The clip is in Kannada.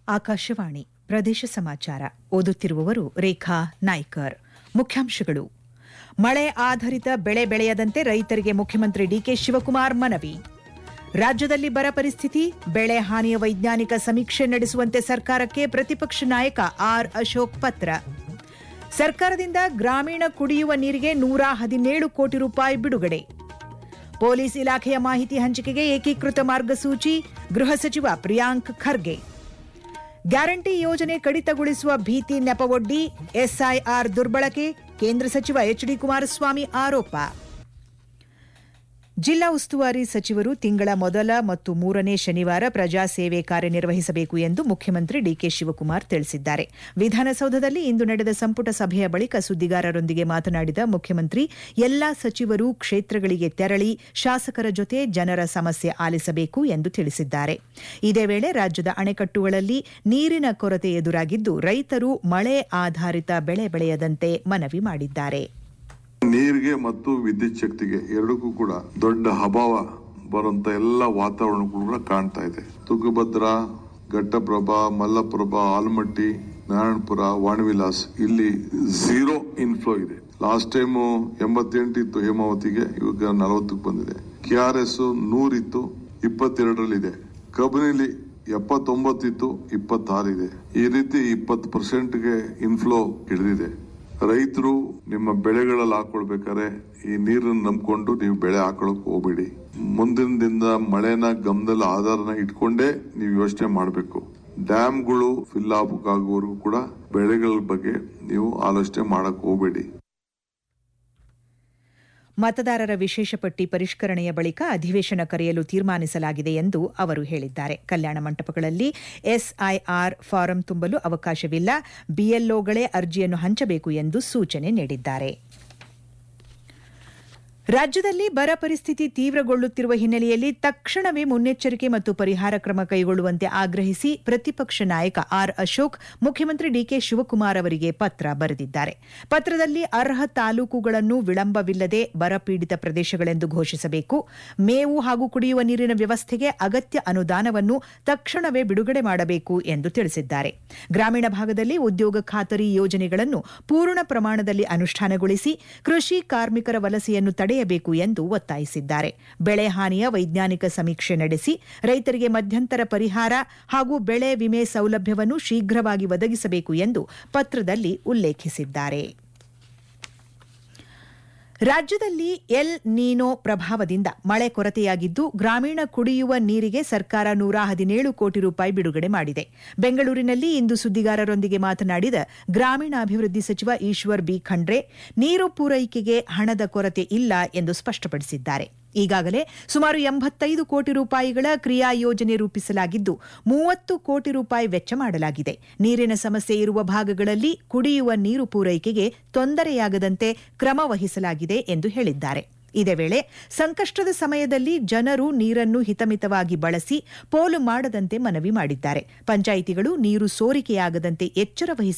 ಆಕಾಶವಾಣಿ ಪ್ರದೇಶ ಸಮಾಚಾರ ಓದುತ್ತಿರುವವರು ರೇಖಾ ನಾಯ್ಕರ್ ಮುಖ್ಯಾಂಶಗಳು ಮಳೆ ಆಧಾರಿತ ಬೆಳೆ ಬೆಳೆಯದಂತೆ ರೈತರಿಗೆ ಮುಖ್ಯಮಂತ್ರಿ ಡಿಕೆ ಶಿವಕುಮಾರ್ ಮನವಿ ರಾಜ್ಯದಲ್ಲಿ ಬರ ಪರಿಸ್ಥಿತಿ ಬೆಳೆ ಹಾನಿಯ ವೈಜ್ಞಾನಿಕ ಸಮೀಕ್ಷೆ ನಡೆಸುವಂತೆ ಸರ್ಕಾರಕ್ಕೆ ಪ್ರತಿಪಕ್ಷ ನಾಯಕ ಆರ್ ಅಶೋಕ್ ಪತ್ರ ಸರ್ಕಾರದಿಂದ ಗ್ರಾಮೀಣ ಕುಡಿಯುವ ನೀರಿಗೆ ನೂರ ಹದಿನೇಳು ಕೋಟಿ ರೂಪಾಯಿ ಬಿಡುಗಡೆ ಪೊಲೀಸ್ ಇಲಾಖೆಯ ಮಾಹಿತಿ ಹಂಚಿಕೆಗೆ ಏಕೀಕೃತ ಮಾರ್ಗಸೂಚಿ ಗೃಹ ಸಚಿವ ಪ್ರಿಯಾಂಕ್ ಖರ್ಗೆ ಗ್ಯಾರಂಟಿ ಯೋಜನೆ ಕಡಿತಗೊಳಿಸುವ ಭೀತಿ ನೆಪವೊಡ್ಡಿ ಎಸ್ಐಆರ್ ದುರ್ಬಳಕೆ ಕೇಂದ್ರ ಸಚಿವ ಎಚ್ಡಿ ಕುಮಾರಸ್ವಾಮಿ ಆರೋಪ ಜಿಲ್ಲಾ ಉಸ್ತುವಾರಿ ಸಚಿವರು ತಿಂಗಳ ಮೊದಲ ಮತ್ತು ಮೂರನೇ ಶನಿವಾರ ಪ್ರಜಾ ಸೇವೆ ಕಾರ್ಯನಿರ್ವಹಿಸಬೇಕು ಎಂದು ಮುಖ್ಯಮಂತ್ರಿ ಡಿಕೆ ಶಿವಕುಮಾರ್ ತಿಳಿಸಿದ್ದಾರೆ ವಿಧಾನಸೌಧದಲ್ಲಿ ಇಂದು ನಡೆದ ಸಂಪುಟ ಸಭೆಯ ಬಳಿಕ ಸುದ್ದಿಗಾರರೊಂದಿಗೆ ಮಾತನಾಡಿದ ಮುಖ್ಯಮಂತ್ರಿ ಎಲ್ಲಾ ಸಚಿವರು ಕ್ಷೇತ್ರಗಳಿಗೆ ತೆರಳಿ ಶಾಸಕರ ಜೊತೆ ಜನರ ಸಮಸ್ಯೆ ಆಲಿಸಬೇಕು ಎಂದು ತಿಳಿಸಿದ್ದಾರೆ ಇದೇ ವೇಳೆ ರಾಜ್ಯದ ಅಣೆಕಟ್ಟುಗಳಲ್ಲಿ ನೀರಿನ ಕೊರತೆ ಎದುರಾಗಿದ್ದು ರೈತರು ಮಳೆ ಆಧಾರಿತ ಬೆಳೆ ಬೆಳೆಯದಂತೆ ಮನವಿ ಮಾಡಿದ್ದಾರೆ ನೀರಿಗೆ ಮತ್ತು ವಿದ್ಯುತ್ ಶಕ್ತಿಗೆ ಎರಡಕ್ಕೂ ಕೂಡ ದೊಡ್ಡ ಅಭಾವ ಬರುವಂತ ಎಲ್ಲ ವಾತಾವರಣ ಕೂಡ ಕಾಣ್ತಾ ಇದೆ ತುಂಗಭದ್ರಾ ಘಟ್ಟಪ್ರಭಾ ಮಲ್ಲಪ್ರಭಾ ಆಲ್ಮಟ್ಟಿ ನಾರಾಯಣಪುರ ವಾಣವಿಲಾಸ್ ಇಲ್ಲಿ ಝೀರೋ ಇನ್ಫ್ಲೋ ಇದೆ ಲಾಸ್ಟ್ ಟೈಮ್ ಎಂಬತ್ತೆಂಟು ಇತ್ತು ಹೇಮಾವತಿಗೆ ಇವಾಗ ನಲವತ್ತಕ್ಕೆ ಬಂದಿದೆ ಕೆ ಆರ್ ಎಸ್ ನೂರಿತ್ತು ಇಪ್ಪತ್ತೆರಡರಲ್ಲಿದೆ ಕಬಿನಿಲಿ ಎಪ್ಪತ್ತೊಂಬತ್ತಿತ್ತು ಇಪ್ಪತ್ತಾರಿದೆ ಈ ರೀತಿ ಇಪ್ಪತ್ತು ಪರ್ಸೆಂಟ್ಗೆ ಇನ್ಫ್ಲೋ ಹಿಡಿದಿದೆ ರೈತರು ನಿಮ್ಮ ಬೆಳೆಗಳಲ್ಲಿ ಹಾಕೊಳ್ಬೇಕಾದ್ರೆ ಈ ನೀರನ್ನು ನಂಬ್ಕೊಂಡು ನೀವು ಬೆಳೆ ಹಾಕೊಳಕ್ ಹೋಗ್ಬೇಡಿ ಮುಂದಿನ ದಿನದ ಮಳೆನ ಗಮನದಲ್ಲಿ ಆಧಾರನ ಇಟ್ಕೊಂಡೇ ನೀವು ಯೋಚನೆ ಮಾಡಬೇಕು ಡ್ಯಾಮ್ಗಳು ಫಿಲ್ ಆಗೋವರೆಗೂ ಕೂಡ ಬೆಳೆಗಳ ಬಗ್ಗೆ ನೀವು ಆಲೋಚನೆ ಮಾಡಕ್ ಹೋಗ್ಬೇಡಿ ಮತದಾರರ ವಿಶೇಷ ಪಟ್ಟಿ ಪರಿಷ್ಕರಣೆಯ ಬಳಿಕ ಅಧಿವೇಶನ ಕರೆಯಲು ತೀರ್ಮಾನಿಸಲಾಗಿದೆ ಎಂದು ಅವರು ಹೇಳಿದ್ದಾರೆ ಕಲ್ಯಾಣ ಮಂಟಪಗಳಲ್ಲಿ ಎಸ್ಐಆರ್ ಫಾರಂ ತುಂಬಲು ಅವಕಾಶವಿಲ್ಲ ಬಿಎಲ್ಒಗಳೇ ಅರ್ಜಿಯನ್ನು ಹಂಚಬೇಕು ಎಂದು ಸೂಚನೆ ನೀಡಿದ್ದಾರೆ ರಾಜ್ಯದಲ್ಲಿ ಬರ ಪರಿಸ್ಥಿತಿ ತೀವ್ರಗೊಳ್ಳುತ್ತಿರುವ ಹಿನ್ನೆಲೆಯಲ್ಲಿ ತಕ್ಷಣವೇ ಮುನ್ನೆಚ್ಚರಿಕೆ ಮತ್ತು ಪರಿಹಾರ ಕ್ರಮ ಕೈಗೊಳ್ಳುವಂತೆ ಆಗ್ರಹಿಸಿ ಪ್ರತಿಪಕ್ಷ ನಾಯಕ ಆರ್ ಅಶೋಕ್ ಮುಖ್ಯಮಂತ್ರಿ ಡಿಕೆ ಶಿವಕುಮಾರ್ ಅವರಿಗೆ ಪತ್ರ ಬರೆದಿದ್ದಾರೆ ಪತ್ರದಲ್ಲಿ ಅರ್ಹ ತಾಲೂಕುಗಳನ್ನು ವಿಳಂಬವಿಲ್ಲದೆ ಬರಪೀಡಿತ ಪ್ರದೇಶಗಳೆಂದು ಘೋಷಿಸಬೇಕು ಮೇವು ಹಾಗೂ ಕುಡಿಯುವ ನೀರಿನ ವ್ಯವಸ್ಥೆಗೆ ಅಗತ್ಯ ಅನುದಾನವನ್ನು ತಕ್ಷಣವೇ ಬಿಡುಗಡೆ ಮಾಡಬೇಕು ಎಂದು ತಿಳಿಸಿದ್ದಾರೆ ಗ್ರಾಮೀಣ ಭಾಗದಲ್ಲಿ ಉದ್ಯೋಗ ಖಾತರಿ ಯೋಜನೆಗಳನ್ನು ಪೂರ್ಣ ಪ್ರಮಾಣದಲ್ಲಿ ಅನುಷ್ಠಾನಗೊಳಿಸಿ ಕೃಷಿ ಕಾರ್ಮಿಕರ ವಲಸೆಯನ್ನು ತಡೆಯಬೇಕು ಎಂದು ಒತ್ತಾಯಿಸಿದ್ದಾರೆ ಬೆಳೆ ಹಾನಿಯ ವೈಜ್ಞಾನಿಕ ಸಮೀಕ್ಷೆ ನಡೆಸಿ ರೈತರಿಗೆ ಮಧ್ಯಂತರ ಪರಿಹಾರ ಹಾಗೂ ಬೆಳೆ ವಿಮೆ ಸೌಲಭ್ಯವನ್ನು ಶೀಘ್ರವಾಗಿ ಒದಗಿಸಬೇಕು ಎಂದು ಪತ್ರದಲ್ಲಿ ಉಲ್ಲೇಖಿಸಿದ್ದಾರೆ ರಾಜ್ಯದಲ್ಲಿ ಎಲ್ ನೀನೋ ಪ್ರಭಾವದಿಂದ ಮಳೆ ಕೊರತೆಯಾಗಿದ್ದು ಗ್ರಾಮೀಣ ಕುಡಿಯುವ ನೀರಿಗೆ ಸರ್ಕಾರ ನೂರ ಹದಿನೇಳು ಕೋಟಿ ರೂಪಾಯಿ ಬಿಡುಗಡೆ ಮಾಡಿದೆ ಬೆಂಗಳೂರಿನಲ್ಲಿ ಇಂದು ಸುದ್ದಿಗಾರರೊಂದಿಗೆ ಮಾತನಾಡಿದ ಗ್ರಾಮೀಣಾಭಿವೃದ್ಧಿ ಸಚಿವ ಈಶ್ವರ್ ಬಿ ಖಂಡ್ರೆ ನೀರು ಪೂರೈಕೆಗೆ ಹಣದ ಕೊರತೆ ಇಲ್ಲ ಎಂದು ಸ್ಪಷ್ಟಪಡಿಸಿದ್ದಾರೆ ಈಗಾಗಲೇ ಸುಮಾರು ಎಂಬತ್ತೈದು ಕೋಟಿ ರೂಪಾಯಿಗಳ ಕ್ರಿಯಾ ಯೋಜನೆ ರೂಪಿಸಲಾಗಿದ್ದು ಮೂವತ್ತು ಕೋಟಿ ರೂಪಾಯಿ ವೆಚ್ಚ ಮಾಡಲಾಗಿದೆ ನೀರಿನ ಸಮಸ್ಯೆ ಇರುವ ಭಾಗಗಳಲ್ಲಿ ಕುಡಿಯುವ ನೀರು ಪೂರೈಕೆಗೆ ತೊಂದರೆಯಾಗದಂತೆ ಕ್ರಮ ವಹಿಸಲಾಗಿದೆ ಎಂದು ಹೇಳಿದ್ದಾರೆ ಇದೇ ವೇಳೆ ಸಂಕಷ್ಟದ ಸಮಯದಲ್ಲಿ ಜನರು ನೀರನ್ನು ಹಿತಮಿತವಾಗಿ ಬಳಸಿ ಪೋಲು ಮಾಡದಂತೆ ಮನವಿ ಮಾಡಿದ್ದಾರೆ ಪಂಚಾಯಿತಿಗಳು ನೀರು ಸೋರಿಕೆಯಾಗದಂತೆ ಎಚ್ಚರ ವಹಿಸಿ